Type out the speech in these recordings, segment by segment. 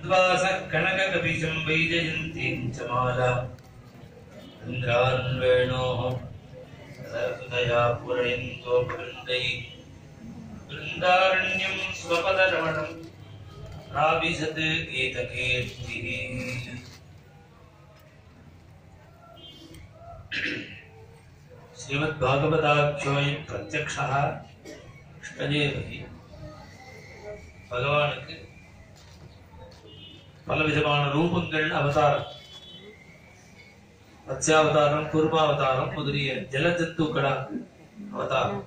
उद्वासः कनककपिशं वैजयन्तीं च माला इन्द्रान् वेणोः सरस्वतया पूरयन्तोपवृन्दैः वृन्दारण्यं स्वपदरमणं राविशत् गीतकीर्तिः ஸ்ரீமத்பாகவதாட்சோயம் பிரத்யக்ஷா இஷ்டதேவகி பகவானுக்கு பலவிதமான ரூபங்கள் அவதாரம் மத்ஸ்யாவதாரம் குருமாவதாரம் முதலிய ஜலஜந்துக்களாக அவதாரம்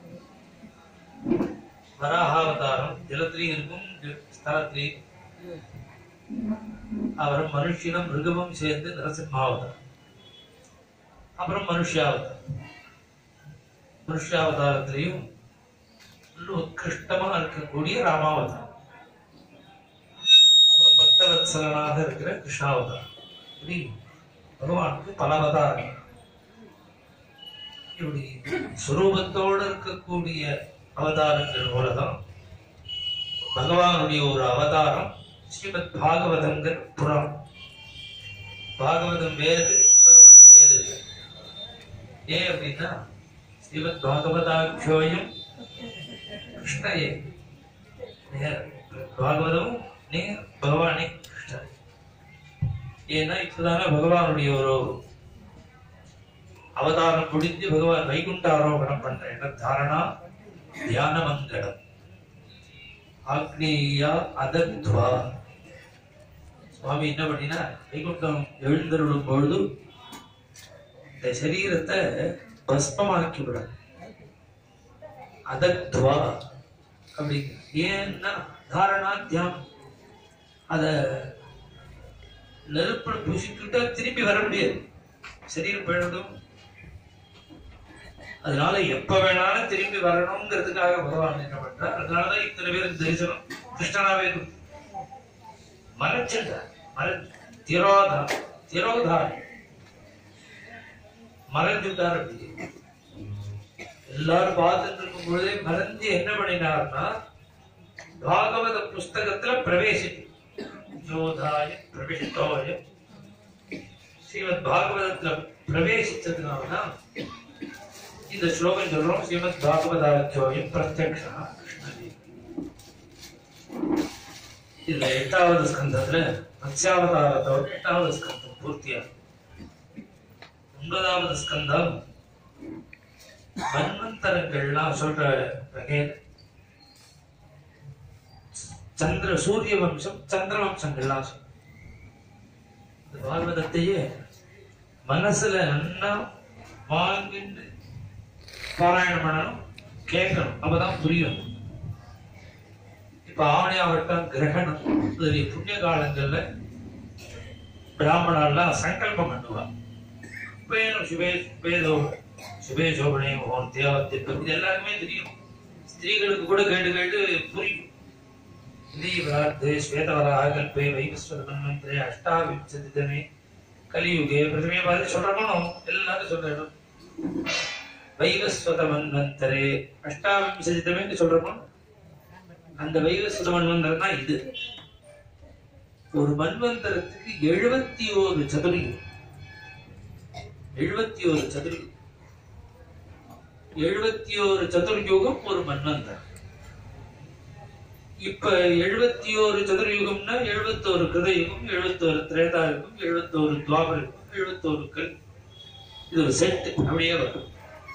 வராகாவதாரம் ஜலத்திலையும் இருக்கும் ஸ்தலத்திலையும் அவர் மனுஷனும் மிருகமும் சேர்ந்து நரசிம்மாவதாரம் அப்புறம் மனுஷாவதாரம் மனுஷாவதாரத்திலையும் நல்ல உத்கிருஷ்டமா இருக்கக்கூடிய ராமாவதாரம் அப்புறம் பக்தவத்சலனாக இருக்கிற கிருஷ்ணாவதாரம் இப்படி பகவானுக்கு பல அவதாரம் இப்படி சுரூபத்தோடு இருக்கக்கூடிய அவதாரங்கள் போலதான் பகவானுடைய ஒரு அவதாரம் ஸ்ரீமத் பாகவதங்கிற புறம் பாகவதம் வேறு பகவான் வேறு ஏன் அப்படின்னா ஸ்ரீமத் பாகவதாட்சோயம் கிருஷ்ணயே நேர் பாகவதம் நேர் பகவானே கிருஷ்ணர் ஏன்னா இப்பதானே பகவானுடைய ஒரு அவதாரம் முடிஞ்சு பகவான் வைகுண்ட ஆரோகணம் பண்ற என்ன தாரணா தியான மங்களம் ஆக்னேயா அதத்வா சுவாமி என்ன பண்ணினா வைகுண்டம் எழுந்தருளும் பொழுது இந்த சரீரத்தை பஸ்மமாக்கி விட அதத்வா அப்படி ஏன்னா தாரணா தியானம் அத நெருப்புல புசிக்கிட்டா திரும்பி வர முடியாது சரீரம் போயிடும் அதனால எப்ப வேணாலும் திரும்பி வரணுங்கிறதுக்காக பகவான் என்ன பண்றார் அதனாலதான் இத்தனை பேருக்கு தரிசனம் கிருஷ்ணனாவே இருக்கு. மறைச்சிட்டார் மறை திரோதா திரோதாரி மறைஞ்சுட்டார் அப்படி எல்லாரும் பார்த்துட்டு இருக்கும் பொழுதே மறைஞ்சு என்ன பண்ணினார்னா பாகவத புஸ்தகத்துல பிரவேசிட்டு யோதாய பிரவிஷ்டோய ஸ்ரீமத் பாகவதத்துல பிரவேசிச்சதுனாலதான் இந்த ஸ்லோகம் சொல்றோம் ஸ்ரீமத் பாகவதாச்சோயம் பிரத்யக்ஷா கிருஷ்ணதேவி இதுல எட்டாவது ஸ்கந்தத்துல மத்ஸ்யாவதாரத்தோட எட்டாவது ஸ்கந்தம் பூர்த்தியா ஒன்பதாவது ஸ்கந்தம் மன்வந்தரங்கள்லாம் சொல்ற வகையில சந்திர சூரிய வம்சம் சந்திர வம்சங்கள்லாம் சொல்ற இந்த பாகவதத்தையே மனசுல நல்லா வாங்கிட்டு பாராயணம் பண்ணணும் கேட்கணும் அப்பதான் புரியும் இப்ப ஆவணியாவட்டம் கிரகணம் முதலிய புண்ணிய காலங்கள்ல பிராமணர்லாம் சங்கல்பம் பண்ணுவா வேணும் சுபே சுபேதோ சுபே சோபனே முகோர்த்தியா திட்டம் இது எல்லாருமே தெரியும் ஸ்திரீகளுக்கு கூட கேட்டு கேட்டு புரியும் ஸ்ரீவராத்தே ஸ்வேதவராக கல்பே வைவஸ்வர மன்வந்திரே அஷ்டாவிம்சதிதமே கலியுகே பிரதமே பார்த்து சொல்றோமோ எல்லாரும் சொல்றோம் வைவஸ்வத மன்வந்தரே அஷ்டாவிம்சதிதமே சொல்றோமோ அந்த வைவஸ்வத மன்வந்தரம் தான் இது ஒரு மன்வந்தரத்துக்கு எழுபத்தி ஒரு சதுரயுகம் எழுபத்தி ஒரு சதுரயுகம் எழுபத்தி ஒரு சதுர்யுகம் ஒரு மன்வந்தரம் இப்ப எழுபத்தி ஒரு சதுரயுகம்னா எழுபத்தோரு கிருதயுகம் எழுபத்தோரு திரேதா யுகம் எழுபத்தோரு துவாபர யுகம் எழுபத்தோரு கல் இது ஒரு செட் அப்படியே வரும்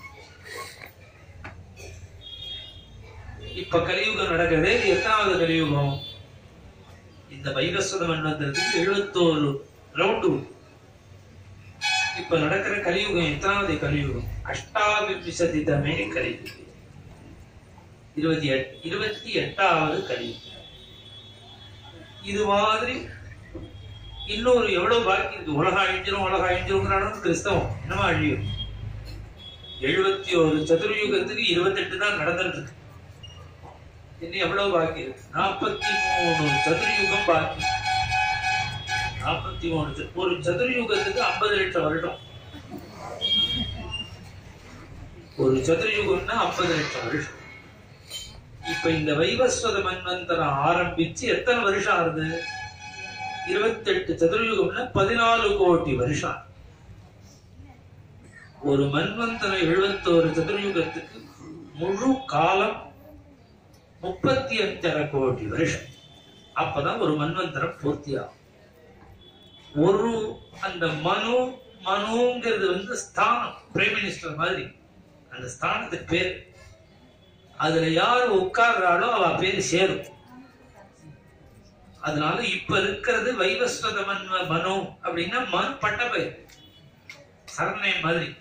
இப்ப கலியுகம் நடக்குது இது எத்தனாவது கலியுகம் இந்த வைவஸ்வத மன்வந்தரத்துக்கு எழுபத்தோரு ரவுண்டு இப்ப நடக்கிற கலியுகம் எத்தனாவது கலியுகம் அஷ்டாவிசதிதமே கலியுகம் இருபத்தி எட் இருபத்தி எட்டாவது கலியுகம் இது மாதிரி இன்னொரு எவ்வளவு பாக்கி இருக்கு உலகம் அழிஞ்சிரும் உலகம் அழிஞ்சிருங்கிறாலும் கிறிஸ்தவம் என்னமா அழியும் எழுபத்தி ஒரு சதுர்யுகத்துக்கு இருபத்தெட்டு தான் நடந்துட்டு இருக்கு இன்னும் எவ்வளவு பாக்கி இருக்கு நாற்பத்தி மூணு சதுர்யுகம் பாக்கி நாற்பத்தி மூணு ச- ஒரு சதுர்யுகத்துக்கு ஐம்பது லட்சம் வருடம் ஒரு சதுர்யுகம்னா ஐம்பது லட்சம் வருஷம் இப்ப இந்த வைவஸ்வத மன்வந்தரம் ஆரம்பிச்சு எத்தனை வருஷம் ஆகுது இருபத்தெட்டு சதுர்யுகம்னா பதினாலு கோடி வருஷம் ஒரு மன்வந்தரம் எழுபத்தோரு சதுர்யுகத்துக்கு முழு காலம் முப்பத்தி அஞ்சரை கோடி வருஷம் அப்பதான் ஒரு மன்வந்தரம் பூர்த்தியாகும் ஒரு அந்த மனு மனுங்கிறது வந்து ஸ்தானம் பிரைம் மினிஸ்டர் மாதிரி அந்த ஸ்தானத்துக்கு பேர் அதுல யார் உட்கார்றாளோ அவ பேர் சேரும் அதனால இப்ப இருக்கிறது வைவஸ்வத மன்வ மனு அப்படின்னா மனு பட்ட பெயர் சரணை மாதிரி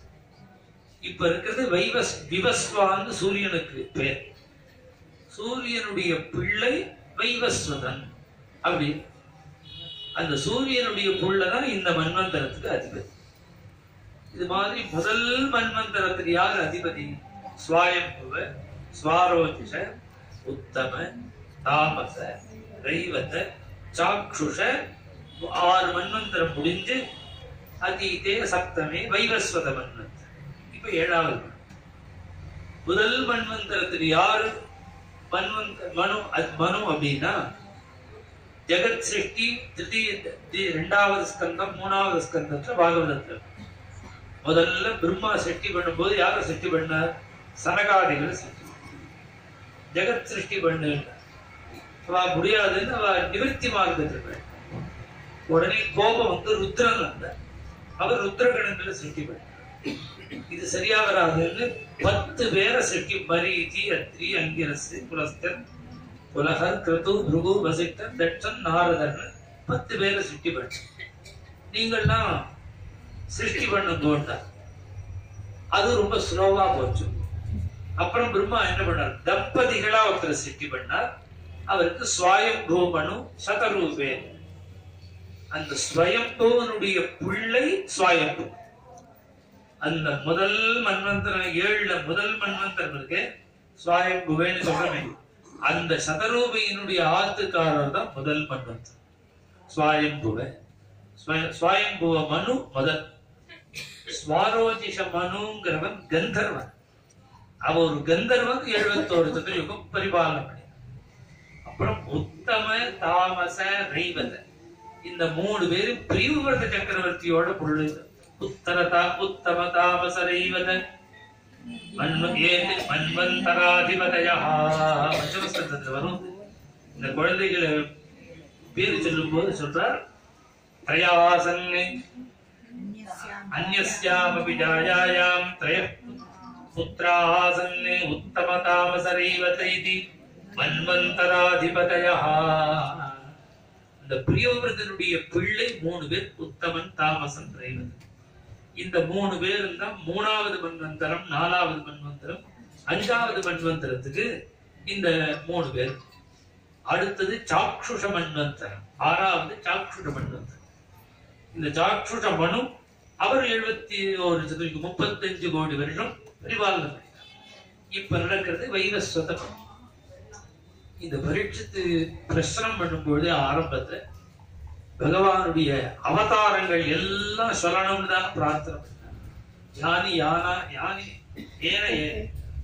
இப்ப இருக்கிறது வைவஸ் விவஸ்வான்னு சூரியனுக்கு பேர் சூரியனுடைய பிள்ளை வைவஸ்வதன் அப்படி அந்த சூரியனுடைய புள்ள தான் இந்த மன்வந்தரத்துக்கு அதிபதி இது மாதிரி முதல் மன்வந்தரத்துக்கு யார் அதிபதி ஸ்வாயம்புவ ஸ்வாரோஜிஷ உத்தம தாமச ரைவத சாக்ஷுஷ ஆறு மன்வந்தரம் முடிஞ்சு அதீதே சப்தமே வைவஸ்வத மன்வந்தரம் இப்ப ஏழாவது மன்வந்தரம். முதல் மன்வந்தரத்துக்கு யாரு மன்வந்த மனு அது மனு அப்படின்னா ஜெகத் சிருஷ்டி திருத்தீய தி- இரண்டாவது ஸ்கந்தம் மூணாவது ஸ்கந்தத்துல பாகவதத்துல முதல்ல பிரம்மா சிருஷ்டி பண்ணும்போது யாரை சிருஷ்டி பண்ணார் சனகாதிகளை சிருஷ்டி பண்ணார். ஜெகத் சிருஷ்டி பண்ணு அவ முடியாதுன்னு அவ நிவர்த்தி மார்க்கத்தில் போயிட்டார். உடனே கோபம் வந்து ருத்ரன் வந்தார் அவர் ருத்ரகணங்களை சிருஷ்டி பண்ணார் இது சரியா வராதுன்னு பத்து பேரை சிருஷ்டி மரீதி அத்ரி அங்கிரசு புலஸ்தன் புலகர் கிருது பிருகு வசிஷ்டர் தட்சன் நாரதர்னு பத்து பேரை சிருஷ்டி பண்ண நீங்கள்லாம் சிருஷ்டி பண்ணுங்கோண்டா அது ரொம்ப ஸ்லோவா போச்சு அப்புறம் பிரம்மா என்ன பண்ணார் தம்பதிகளா ஒருத்தர் சிருஷ்டி பண்ணார் அவருக்கு ஸ்வயம்பூ மனு சதரூபே அந்த ஸ்வயம்பூவனுடைய பிள்ளை ஸ்வயம்பூ அந்த முதல் மன்வந்தரம் ஏழுல முதல் மன்வந்தரம் இருக்கு ஸ்வயம்புவேன்னு சொல்றமே அந்த சதரூபையினுடைய ஆத்துக்காரர் தான் முதல் மன்வந்தரம் ஸ்வயம்புவ ஸ்வய- ஸ்வயம்புவ மனு முதல் ஸ்வாரோஜிஷ மனுங்கிறவன் கந்தர்வன் அவன் ஒரு கந்தர்வன் எழுபத்தோரு சதுரயுகம் பரிபாலனை பண்ணினான் அப்புறம் உத்தம தாமச ரைவத இந்த மூணு பேரு பிரிவுவிரத சக்கரவர்த்தியோட பொருள் உத்தரதா உத்தம தாமச ரைவத மன்வ ஏது மன்வந்தராதிபதயா பஞ்சமஸ்கந்தத்துல வரும் இந்த குழந்தைகளை பேர் சொல்லும் போது சொல்றார் திரயாசன்னு अन्यस्यामपि जायायां त्रयः पुत्राः सन्ने उत्तमतामसरैवत इति மன்வந்தராதிபதயா இந்த பிரியவிரதனுடைய பிள்ளை மூணு பேர் உத்தமன் தாமசன் ரைவன் இந்த மூணு பேரும் தான் மூணாவது மன்வந்தரம் நாலாவது மன்வந்தரம் அஞ்சாவது மன்வந்தரத்துக்கு இந்த மூணு பேர் அடுத்தது சாக்ஷுஷ மன்வந்தரம் ஆறாவது சாக்ஷுஷ மன்வந்தரம் இந்த சாக்ஷுஷ மனு அவர் எழுபத்தி ஒரு சதுரத்துக்கு முப்பத்தஞ்சு கோடி வருஷம் பரிபாலனை பண்ணினார் இப்ப நடக்கிறது வைவஸ்வதம் இந்த பரீட்சத்து பிரசனம் பண்ணும்பொழுது ஆரம்பத்துல பகவானுடைய அவதாரங்கள் எல்லாம் சொல்லணும்னு தான் பிரார்த்தனை பண்ணார் யானி யானா யானி ஏன ஏ-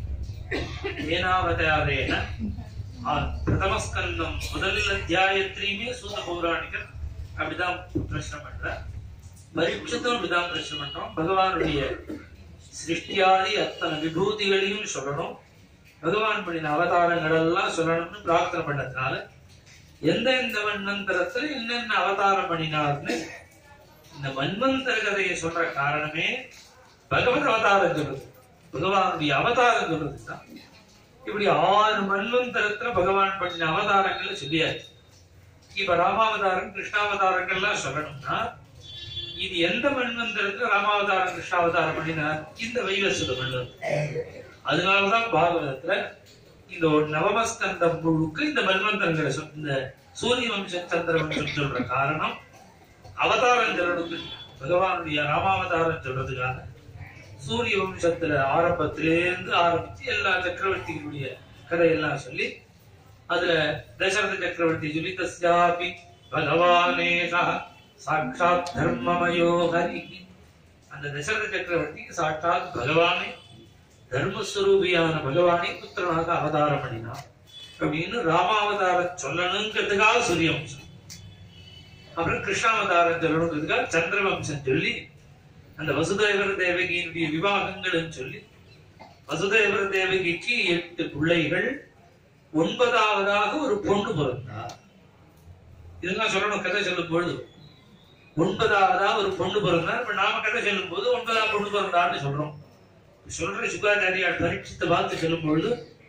ஏனாவதாரேன ஆ, பிரதமஸ்கந்தம் முதல் அத்தியாயத்திலையுமே சூத பௌராணிகர் அப்படிதான் பிரச்சனை பண்றார் பரீட்சத்தும் அப்படிதான் பிரச்சனை பண்றோம் பகவானுடைய சிருஷ்டியாதி அத்தனை விபூதிகளையும் சொல்லணும் பகவான் பண்ணின அவதாரங்கள் எல்லாம் சொல்லணும்னு பிரார்த்தனை பண்ணதுனால எந்த எந்த மன்வந்தரத்துல என்னென்ன அவதாரம் பண்ணினார்னு இந்த மன்வந்தர கதையை சொல்ற காரணமே பகவத் அவதாரம் சொல்றது பகவானுடைய அவதாரம் சொல்றது தான் இப்படி ஆறு மன்வந்தரத்துல பகவான் பண்ணின அவதாரங்களை சொல்லியாச்சு இப்ப ராமாவதாரம் கிருஷ்ணாவதாரங்கள்லாம் சொல்லணும்னா இது எந்த மன்வந்தரத்துல ராமாவதாரம் கிருஷ்ணாவதாரம் பண்ணினார் இந்த வைவசுத மன்வந்தரம் அதனாலதான் பாகவதத்துல இந்த ஒரு நவமஸ்கந்தம் முழுக்க இந்த மன்வந்தரங்களை சொல் இந்த சூரிய வம்சம் சந்திர வம்சம் சொல்ற காரணம் அவதாரம் சொல்றதுக்கு பகவானுடைய ராமாவதாரம் சொல்றதுக்காக சூரிய வம்சத்துல ஆரம்பத்திலேருந்து ஆரம்பிச்சு எல்லா சக்கரவர்த்திகளுடைய கதையெல்லாம் சொல்லி அதுல தசரத சக்கரவர்த்தி சொல்லி தஸ்யாபி பகவானேஷா சாட்சாத் தர்மமயோ ஹரி அந்த தசரத சக்கரவர்த்திக்கு சாட்சாத் பகவானே தர்மஸ்வரூபியான பகவானே புத்திரனாக அவதாரம் பண்ணினான் அப்படின்னு ராமாவதாரம் சொல்லணுங்கிறதுக்காக சூரிய வம்சம் அப்புறம் கிருஷ்ணாவதாரம் சொல்லணுங்கிறதுக்காக சந்திரவம்சம் சொல்லி அந்த வசுதேவர் தேவகியினுடைய விவாகங்கள்னு சொல்லி வசுதேவர் தேவகிக்கு எட்டு பிள்ளைகள் ஒன்பதாவதாக ஒரு பொண்ணு பிறந்தார் இதெல்லாம் சொல்லணும் கதை சொல்லும் பொழுது ஒன்பதாவதா ஒரு பொண்ணு பிறந்தார் இப்ப நாம கதை சொல்லும் போது ஒன்பதாம் பொண்ணு பிறந்தான்னு சொல்றோம் சொல்ற சுகாச்சாரியார் பரீட்சித்தை பார்த்து சொல்லும் பொழுது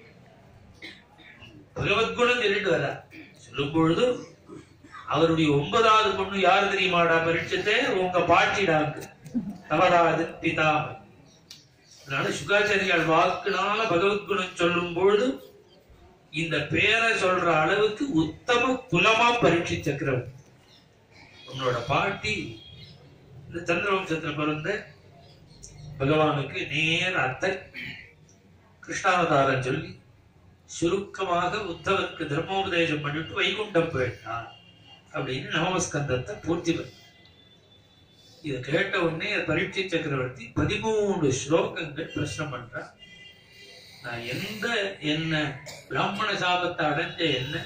பகவத்குணம் சொல்லிட்டு வர சொல்லும் பொழுது அவருடைய ஒன்பதாவது பொண்ணு யார் தெரியுமாடா பரீட்சத்தை உங்க பாட்டிடாங்க தவறாது பிதா அதனால சுகாச்சாரியார் வாக்குனால பகவத்குணம் சொல்லும் பொழுது இந்த பேரை சொல்ற அளவுக்கு உத்தம குலமா பரீட்சை சக்கரம் உன்னோட பாட்டி இந்த சந்திரவம்சத்துல பிறந்த பகவானுக்கு நேர அத்தை கிருஷ்ணாவதாரம் சொல்லி சுருக்கமாக உத்தவருக்கு தர்மோபதேசம் பண்ணிட்டு வைகுண்டம் போயிட்டார் அப்படின்னு நவமஸ்கந்தத்தை பூர்த்தி பண்ணி இதை கேட்ட உடனே பரீட்சை சக்கரவர்த்தி பதிமூணு ஸ்லோகங்கள் பிரச்சனை பண்றார் நான் எந்த என்ன பிராமண சாபத்தை அடைஞ்ச என்ன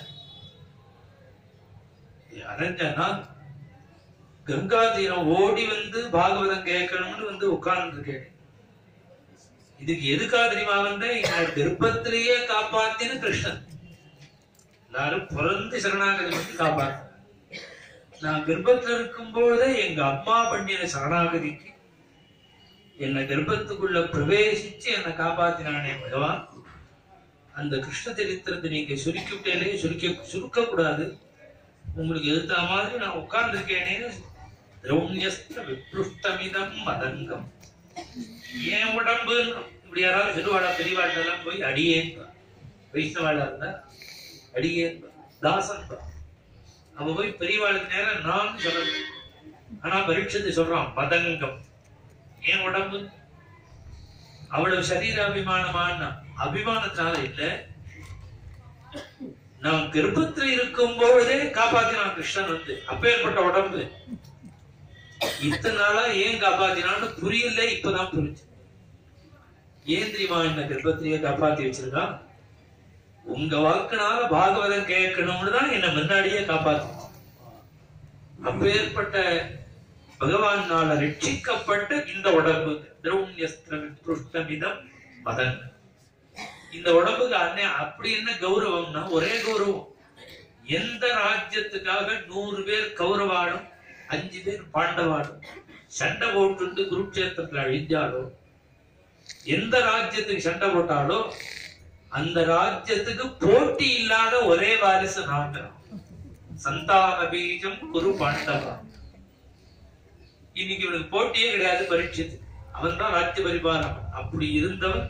அடைஞ்சனா கங்கா தீரம் ஓடி வந்து பாகவதம் கேட்கணும்னு வந்து உட்கார்ந்து இருக்கேன் இதுக்கு எதுக்கா தெரியுமா வந்த என் கர்ப்பத்திலேயே காப்பாத்தின கிருஷ்ணன் எல்லாரும் பிறந்து சரணாகதி பண்ணி காப்பாத்து நான் கர்ப்பத்துல இருக்கும் போதே எங்க அம்மா பண்ணின சரணாகதிக்கு என்னை கர்ப்பத்துக்குள்ள பிரவேசிச்சு என்னை காப்பாத்தினானே பகவான் அந்த கிருஷ்ண சரித்திரத்தை நீங்க சுருக்கிவிட்டேலே சுருக்க சுருக்க கூடாது உங்களுக்கு எதிர்த்த மாதிரி நான் உட்கார்ந்துருக்கேனே திரௌண்யஸ்த விப்ருஷ்டமிதம் மதங்கம் ஏன் உடம்பு இப்படி யாராவது சிறுவாடா பெரியவாட்டெல்லாம் போய் அடியேன் வைஷ்ணவாடா இருந்தா அடியேன் தாசன் தான். அவ போய் பெரியவாளுக்கு நேரம் நான் சொல்லணும் ஆனா பரீட்சத்தை சொல்றான் மதங்கம் ஏன் உடம்பு அவ்வளவு சரீர அபிமானமான அபிமானத்தினால இல்ல நான் கர்ப்பத்தில் இருக்கும் பொழுதே காப்பாத்தினான் கிருஷ்ணன் வந்து அப்பேற்பட்ட உடம்பு இத்தனை நாளா ஏன் காப்பாத்தினான்னு புரியல இப்பதான் புரிஞ்சு ஏன் தெரியுமா என்ன கர்ப்பத்திலேயே காப்பாத்தி வச்சிருக்கான் உங்க வாக்குனால பாகவதம் கேட்கணும்னு தான் என்ன முன்னாடியே காப்பாத்து அப்பேற்பட்ட பகவானால ரட்சிக்கப்பட்ட இந்த உடம்பு திரௌண்யஸ்திரம் மதன் இந்த உடம்புக்கு அண்ணே அப்படி என்ன கௌரவம்னா ஒரே கௌரவம் எந்த ராஜ்யத்துக்காக நூறு பேர் கௌரவாடும் அஞ்சு பேர் பாண்டவாடும் சண்டை போட்டு குருட்சேத்திரத்துல அழிஞ்சாலோ எந்த ராஜ்யத்துக்கு சண்டை போட்டாலோ அந்த ராஜ்யத்துக்கு போட்டி இல்லாத ஒரே வாரிசு நான் தான். சந்தான பீஜம் குரு பாண்டவா இன்னைக்கு இவனுக்கு போட்டியே கிடையாது பரீட்சித்து அவன் தான் ராஜ்ய பரிபாலம் அப்படி இருந்தவன்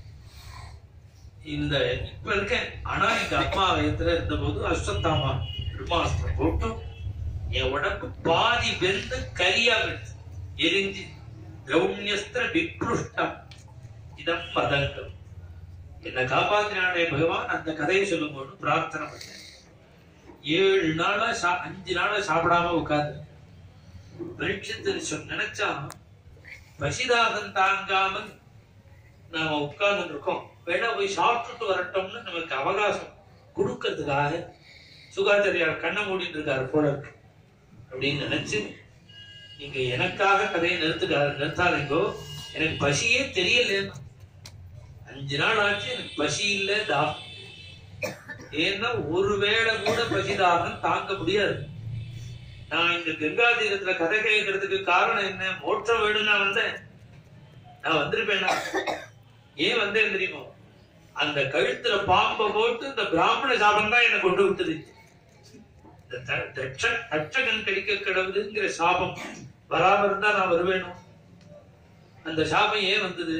இந்த இப்ப இருக்க ஆனா எங்க அப்பா வயத்துல இருந்த போது அஸ்வத்தாமா பிரம்மாஸ்திரம் போட்டு என் உடம்பு பாதி வெந்து கரியா வெந்து எரிஞ்சு திரௌண்யஸ்திர விப்ருஷ்டம் இதம் மதங்கம் என்னை காப்பாத்தினானே பகவான் அந்த கதையை சொல்லும்போது பிரார்த்தனை பண்ணேன் ஏழு நாளா சா- அஞ்சு நாளா சாப்பிடாம உட்கார்ந்து பரீட்சத்தில் சொ- நினைச்சா பசிதாகம் தாங்காமல் நாம உட்கார்ந்து இருக்கோம் வேணா போய் சாப்பிட்டுட்டு வரட்டும்னு நமக்கு அவகாசம் கொடுக்கறதுக்காக சுகாச்சாரியார் கண்ணை மூடிட்டு இருக்காரு போல இருக்கு அப்படின்னு நினைச்சு நீங்க எனக்காக கதையை நிறுத்துக்கா நிறுத்தாதீங்கோ எனக்கு பசியே தெரியலன்னு அஞ்சு நாள் ஆச்சு எனக்கு பசி இல்ல தாகம் ஏன்னா ஒருவேளை கூட பசிதாகம் தாங்க முடியாது நான் இந்த கங்கா தீரத்துல கதை கேட்கறதுக்கு காரணம் என்ன மோட்சம் வேணும் நான் வந்தேன் நான் வந்திருப்பேனா ஏன் வந்தேன் தெரியுமா அந்த கழுத்துல பாம்பை போட்டு இந்த பிராமண சாபம் தான் என்னை கொண்டு விட்டது இந்த த- தட்ச- தட்சகன் கடிக்க கிடவுதுங்கிற சாபம் வராம இருந்தா நான் வருவேணும் அந்த சாபம் ஏன் வந்தது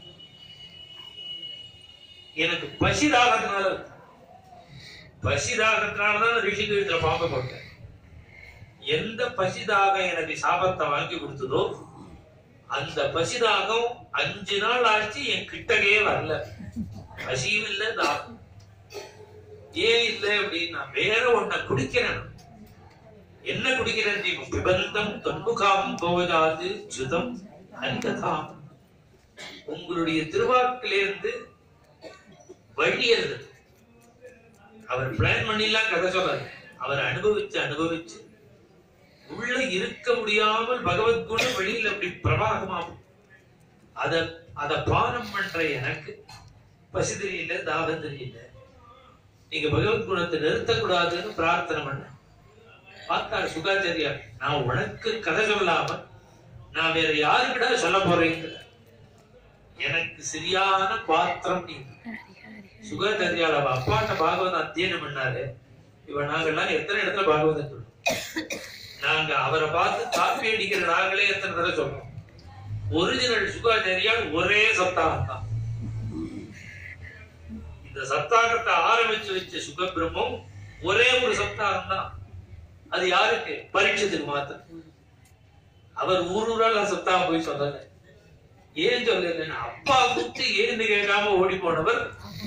எனக்கு பசி தாகத்தினால வந்தது. பசி தாகத்தினாலதான் ரிஷிகீழத்துல பாம்பை போட்டேன் எந்த பசிதாகம் எனக்கு சாபத்தை வாங்கி கொடுத்ததோ அந்த பசிதாகம் அஞ்சு நாள் ஆச்சு என் கிட்டகையே வரல பசியும் இல்ல தாகம் ஏன் இல்ல அப்படின்னா வேற ஒன்ன குடிக்கிறேன் என்ன குடிக்கிறேன் தெரியுமா? பிபந்தம் தொன்முகாம் போவதாது சுதம் அந்ததாம் உங்களுடைய திருவாக்கிலிருந்து வழியது அவர் பிளான் பண்ணிலாம் கதை சொல்லாரு அவர் அனுபவிச்சு அனுபவிச்சு உள்ள இருக்க முடியாமல் பகவத் குணம் வெளியில அப்படி பிரவாகமாகும் அத அத பானம் பண்ற எனக்கு பசி தெரியல தாகம் தெரியல நீங்க பகவத் குணத்தை நிறுத்தக்கூடாதுன்னு பிரார்த்தனை பண்ண பார்த்தார் சுகாச்சாரியா நான் உனக்கு கதை சொல்லாம நான் வேற யாருக்கிட்ட சொல்ல போறேங்க எனக்கு சரியான பாத்திரம் நீ சுகாச்சாரியால் அவ அப்பாட்ட பாகவதம் அத்தியனம் பண்ணாரு இவ நாங்கெல்லாம் எத்தனை இடத்துல பாகவதம் சொல்றோம் நாங்க அவரை பார்த்து காப்பி அடிக்கிற நாங்களே எத்தனை தடவை சொல்றோம் ஒரிஜினல் சுகாச்சாரியால் ஒரே சப்தாகம் தான் இந்த சப்தாகத்தை ஆரம்பிச்சு வச்ச சுகபிரம்மம் ஒரே ஒரு சப்தாகம் தான் அது யாருக்கு பரீட்சத்துக்கு மாத்திரம் அவர் ஊர் ஊரால சப்தாகம் போய் சொல்லல ஏன் சொல்லலன்னா அப்பா கூப்பிட்டு ஏன்னு கேட்காம ஓடி போனவர்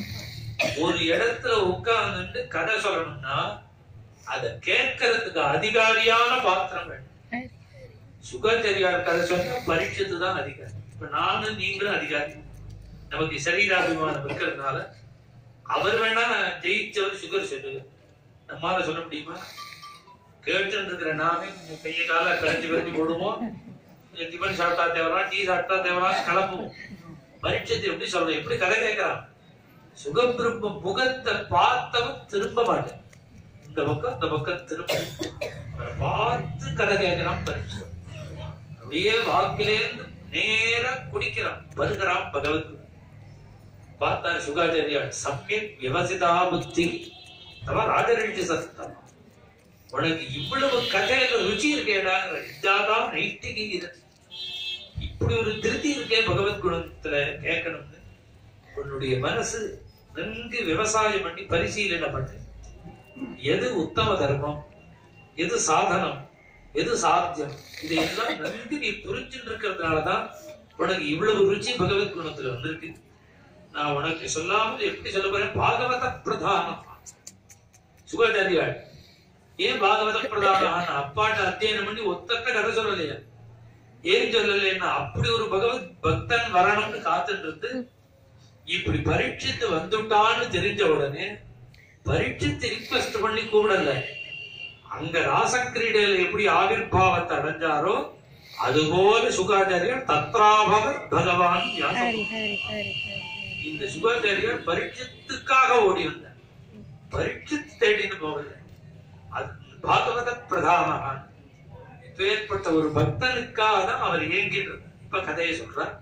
ஒரு இடத்துல உட்கார்ந்துட்டு கதை சொல்லணும்னா அத கேட்கறதுக்கு அதிகாரியான பாத்திரம் வேணும் சுகாச்சாரியார் கதை சொன்னா பரீட்சத்து தான் அதிகாரி இப்ப நானும் நீங்களும் அதிகாரி நமக்கு சரீராபிமானம் இருக்கிறதுனால அவர் வேணா ஜெயிச்சவர் சுகர் சொல்லுங்க நம்மால சொல்ல முடியுமா கேட்டு இருக்கிற நாமே கைய கால கழிச்சு கழிச்சு போடுவோம் டிஃபன் சாப்பிட்டா தேவலாம் டீ சாப்பிட்டா தேவலாம் கிளம்புவோம் பரீட்சத்தை எப்படி சொல்றோம் எப்படி கதை கேட்கறான் சுகபிரம்ம முகத்தை பார்த்தவன் திரும்ப மாட்டேன் இந்த பக்கம் இந்த பக்கம் திரும்ப அவரை பார்த்து கதை கேட்கிறான் பரீட்சை அப்படியே வாக்கிலேருந்து நேரா குடிக்கிறான் வருகிறான் பகவத் பார்த்தார் சுகாச்சாரியார் சமயக் விவசிதா புத்தி தவ ராஜரிஷி சத்தம் உனக்கு இவ்வளவு கதையில ருச்சி இருக்கேடா இதாதான் நைட்டிக்கு இது இப்படி ஒரு திருப்தி இருக்கே பகவத் குணத்துல கேட்கணும்னு உன்னுடைய மனசு நன்கு விவசாயம் பண்ணி பரிசீலனை பண்ணு எது உத்தம தர்மம் எது சாதனம் எது சாத்தியம் இதையெல்லாம் நன்கு நீ புரிஞ்சுட்டு இருக்கிறதுனாலதான் உனக்கு இவ்வளவு ருச்சி பகவத் குணத்துல வந்திருக்கு நான் உனக்கு சொல்லாமல் எப்படி சொல்ல போறேன் பாகவத பிரதானம் சுகாச்சாரியாள் ஏன் பாகவத பிரதானம் அப்பாட்ட அத்தியனம் பண்ணி ஒத்தட்ட கதை சொல்லலையா ஏன் சொல்லலைன்னா அப்படி ஒரு பகவத் பக்தன் வரணும்னு காத்துட்டு இருந்து இப்படி பரீட்சித்து வந்துட்டான்னு தெரிஞ்ச உடனே பரீட்சித்து ரிக்வெஸ்ட் பண்ணி கூடல அங்க ராசக்கிரீடையில எப்படி ஆவிர்பாவத்தை அடைஞ்சாரோ அதுபோல சுகாச்சாரியர் தத்ராபவ பகவான் ஞானம் ஹரி ஹரி ஹரி ஹரி இந்த சுகாச்சாரியர் பரீட்சித்துக்காக ஓடி வந்தார் பரீட்சித்து தேடின்னு போகல அது பாகவத பிரதானமான ஏற்பட்ட ஒரு பக்தனுக்காக தான் அவர் இயங்கிட்டு இப்ப கதையை சொல்றார்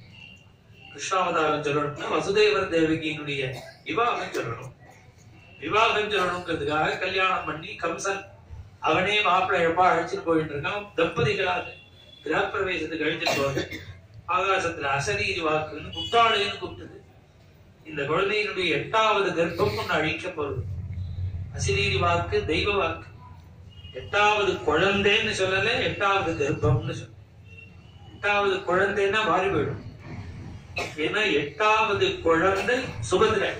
கிருஷ்ணாவதாரம் சொல்லணும்னா வசுதேவர் தேவகியினுடைய விவாகம் சொல்லணும் விவாகம் சொல்லணுங்கிறதுக்காக கல்யாணம் பண்ணி கம்சன் அவனே மாப்பிள்ளை எப்பா அழைச்சிட்டு போயிட்டு இருக்கான் தம்பதிகளாக கிரகப்பிரவேசத்துக்கு அழைச்சிட்டு போறது ஆகாசத்துல அசரீரி வாக்குன்னு குட்டாளைன்னு கூப்பிட்டது இந்த குழந்தையினுடைய எட்டாவது கர்ப்பம் ஒன்று அழிக்க போறது அசிரீரி வாக்கு தெய்வ வாக்கு எட்டாவது குழந்தைன்னு சொல்லல எட்டாவது கர்ப்பம்னு சொல்ல எட்டாவது குழந்தைன்னா மாறி போயிடும் ஏன்னா எட்டாவது குழந்தை சுபதிரை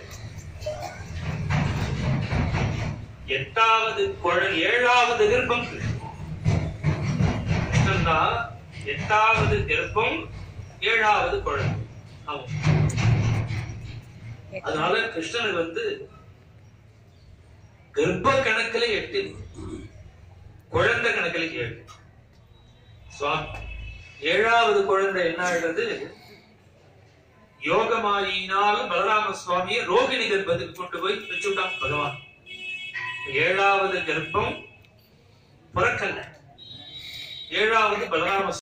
எட்டாவது குழந்தை ஏழாவது கர்ப்பம் கிருஷ்ணன் தான் எட்டாவது கர்ப்பம் ஏழாவது குழந்தை ஆமாம் அதனால கிருஷ்ணனுக்கு வந்து கர்ப்ப கணக்குல எட்டு குழந்தை கணக்குல ஏழு சுவாமி ஏழாவது குழந்தை என்ன ஆயிடுறது யோகமாயினால பலராம சுவாமியை ரோகிணி கர்ப்பத்துக்கு கொண்டு போய் வச்சுட்டான் பகவான் ஏழாவது கர்ப்பம் பிறக்கல ஏழாவது பலராம